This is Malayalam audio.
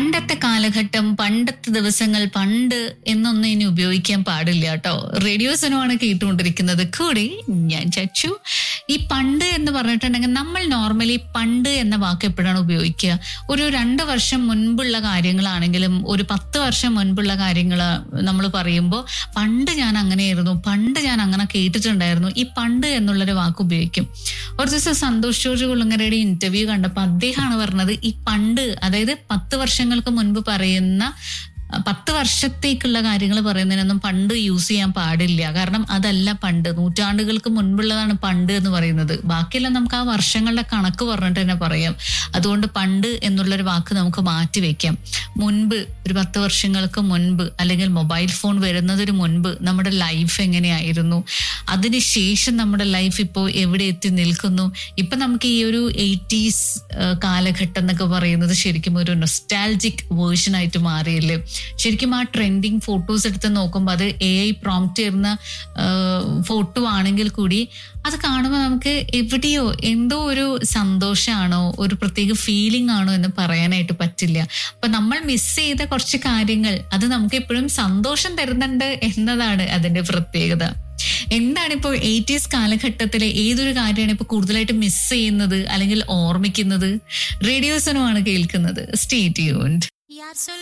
പണ്ടത്തെ കാലഘട്ടം പണ്ടത്തെ ദിവസങ്ങൾ പണ്ട് എന്നൊന്നും ഇനി ഉപയോഗിക്കാൻ പാടില്ല കേട്ടോ റേഡിയോസിനുമാണ് കേട്ടുകൊണ്ടിരിക്കുന്നത് കൂടി ഞാൻ ചച്ചു ഈ പണ്ട് എന്ന് പറഞ്ഞിട്ടുണ്ടെങ്കിൽ നമ്മൾ നോർമലി പണ്ട് എന്ന വാക്ക് എപ്പോഴാണ് ഉപയോഗിക്കുക ഒരു രണ്ട് വർഷം മുൻപുള്ള കാര്യങ്ങളാണെങ്കിലും ഒരു പത്ത് വർഷം മുൻപുള്ള കാര്യങ്ങൾ നമ്മൾ പറയുമ്പോൾ പണ്ട് ഞാൻ അങ്ങനെയായിരുന്നു പണ്ട് ഞാൻ അങ്ങനെ കേട്ടിട്ടുണ്ടായിരുന്നു ഈ പണ്ട് എന്നുള്ളൊരു വാക്ക് ഉപയോഗിക്കും ഒരു ദിവസം സന്തോഷ് ജോർജ് കുളങ്ങരയുടെ ഇന്റർവ്യൂ കണ്ടപ്പോൾ അദ്ദേഹമാണ് പറഞ്ഞത് ഈ പണ്ട് അതായത് പത്ത് വർഷങ്ങൾക്ക് മുൻപ് പറയുന്ന പത്ത് വർഷത്തേക്കുള്ള കാര്യങ്ങൾ പറയുന്നതിനൊന്നും പണ്ട് യൂസ് ചെയ്യാൻ പാടില്ല കാരണം അതല്ല പണ്ട് നൂറ്റാണ്ടുകൾക്ക് മുൻപുള്ളതാണ് പണ്ട് എന്ന് പറയുന്നത് ബാക്കിയെല്ലാം നമുക്ക് ആ വർഷങ്ങളുടെ കണക്ക് പറഞ്ഞിട്ട് തന്നെ പറയാം അതുകൊണ്ട് പണ്ട് എന്നുള്ളൊരു വാക്ക് നമുക്ക് മാറ്റി വെക്കാം മുൻപ് ഒരു പത്ത് വർഷങ്ങൾക്ക് മുൻപ് അല്ലെങ്കിൽ മൊബൈൽ ഫോൺ വരുന്നതിന് മുൻപ് നമ്മുടെ ലൈഫ് എങ്ങനെയായിരുന്നു അതിനുശേഷം നമ്മുടെ ലൈഫ് ഇപ്പോൾ എവിടെ എത്തി നിൽക്കുന്നു ഇപ്പൊ നമുക്ക് ഈ ഒരു എയ്റ്റീസ് കാലഘട്ടം എന്നൊക്കെ പറയുന്നത് ശരിക്കും ഒരു നൊസ്റ്റാലജിക് വേർഷൻ ആയിട്ട് മാറിയല്ലേ ശരിക്കും ആ ട്രെൻഡിങ് ഫോട്ടോസ് എടുത്ത് നോക്കുമ്പോൾ അത് എ ഐ പ്രോംപ്റ്റ് ചെയ്യുന്ന ഫോട്ടോ ആണെങ്കിൽ കൂടി അത് കാണുമ്പോൾ നമുക്ക് എവിടെയോ എന്തോ ഒരു സന്തോഷമാണോ ഒരു പ്രത്യേക ഫീലിംഗ് ആണോ എന്ന് പറയാനായിട്ട് പറ്റില്ല അപ്പൊ നമ്മൾ മിസ് ചെയ്ത കുറച്ച് കാര്യങ്ങൾ അത് നമുക്ക് എപ്പോഴും സന്തോഷം തരുന്നുണ്ട് എന്നതാണ് അതിന്റെ പ്രത്യേകത എന്താണ് ഇപ്പോൾ എയ്റ്റീസ് കാലഘട്ടത്തിലെ ഏതൊരു കാര്യമാണ് ഇപ്പോൾ കൂടുതലായിട്ട് മിസ് ചെയ്യുന്നത് അല്ലെങ്കിൽ ഓർമ്മിക്കുന്നത് റേഡിയോസനുമാണ് കേൾക്കുന്നത് സ്റ്റേ ട്യൂൺഡ്